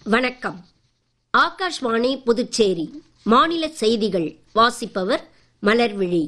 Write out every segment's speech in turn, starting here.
வணக்கம் ஆகாஷ்வாணி புதுச்சேரி மாநில செய்திகள் வாசிப்பவர் மலர்விழி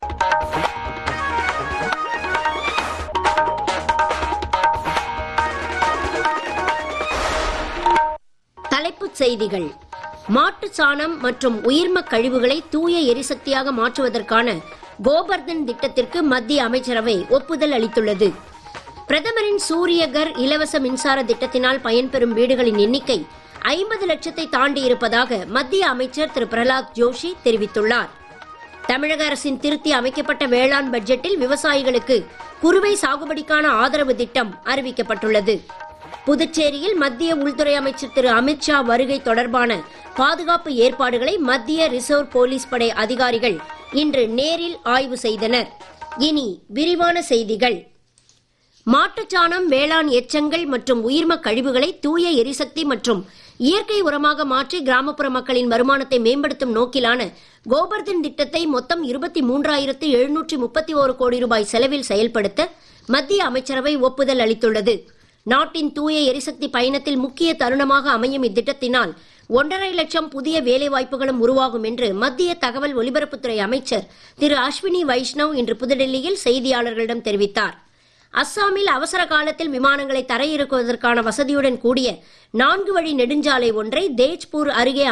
தலைப்புச் செய்திகள் மாட்டுச் சாணம் மற்றும் உயிர்ம கழிவுகளை தூய எரிசக்தியாக மாற்றுவதற்கான கோபர்தன் திட்டத்திற்கு மத்திய அமைச்சரவை ஒப்புதல் அளித்துள்ளது பிரதமரின் சூரியகர் இலவச மின்சார திட்டத்தினால் பயன்பெறும் வீடுகளின் எண்ணிக்கை ஐம்பது லட்சத்தை தாண்டி இருப்பதாக மத்திய அமைச்சர் திரு பிரகலாத் ஜோஷி தெரிவித்துள்ளார் தமிழக அரசின் திருத்தி அமைக்கப்பட்ட வேளாண் பட்ஜெட்டில் விவசாயிகளுக்கு குறுவை சாகுபடிக்கான ஆதரவு திட்டம் அறிவிக்கப்பட்டுள்ளது புதுச்சேரியில் மத்திய உள்துறை அமைச்சர் திரு அமித்ஷா வருகை தொடர்பான பாதுகாப்பு ஏற்பாடுகளை மத்திய ரிசர்வ் போலீஸ் படை அதிகாரிகள் இன்று நேரில் ஆய்வு செய்தனர் இனி விரிவான செய்திகள் மாட்டுச்சாணம் வேளாண் எச்சங்கள் மற்றும் உயிர்ம கழிவுகளை தூய எரிசக்தி மற்றும் இயற்கை உரமாக மாற்றி கிராமப்புற மக்களின் வருமானத்தை மேம்படுத்தும் நோக்கிலான கோபர்தன் திட்டத்தை மொத்தம் இருபத்தி மூன்றாயிரத்து எழுநூற்றி முப்பத்தி ஓரு கோடி ரூபாய் செலவில் செயல்படுத்த மத்திய அமைச்சரவை ஒப்புதல் அளித்துள்ளது நாட்டின் தூய எரிசக்தி பயணத்தில் முக்கிய தருணமாக அமையும் இத்திட்டத்தினால் ஒன்றரை லட்சம் புதிய வேலைவாய்ப்புகளும் உருவாகும் என்று மத்திய தகவல் ஒலிபரப்புத்துறை அமைச்சர் திரு அஸ்வினி வைஷ்ணவ் இன்று புதுடெல்லியில் செய்தியாளர்களிடம் தெரிவித்தார் அஸ்ஸாமில் அவசர காலத்தில் விமானங்களை தரையிறக்குவதற்கான வசதியுடன் கூடிய நான்கு வழி நெடுஞ்சாலை ஒன்றை தேஜ்பூர் அருகே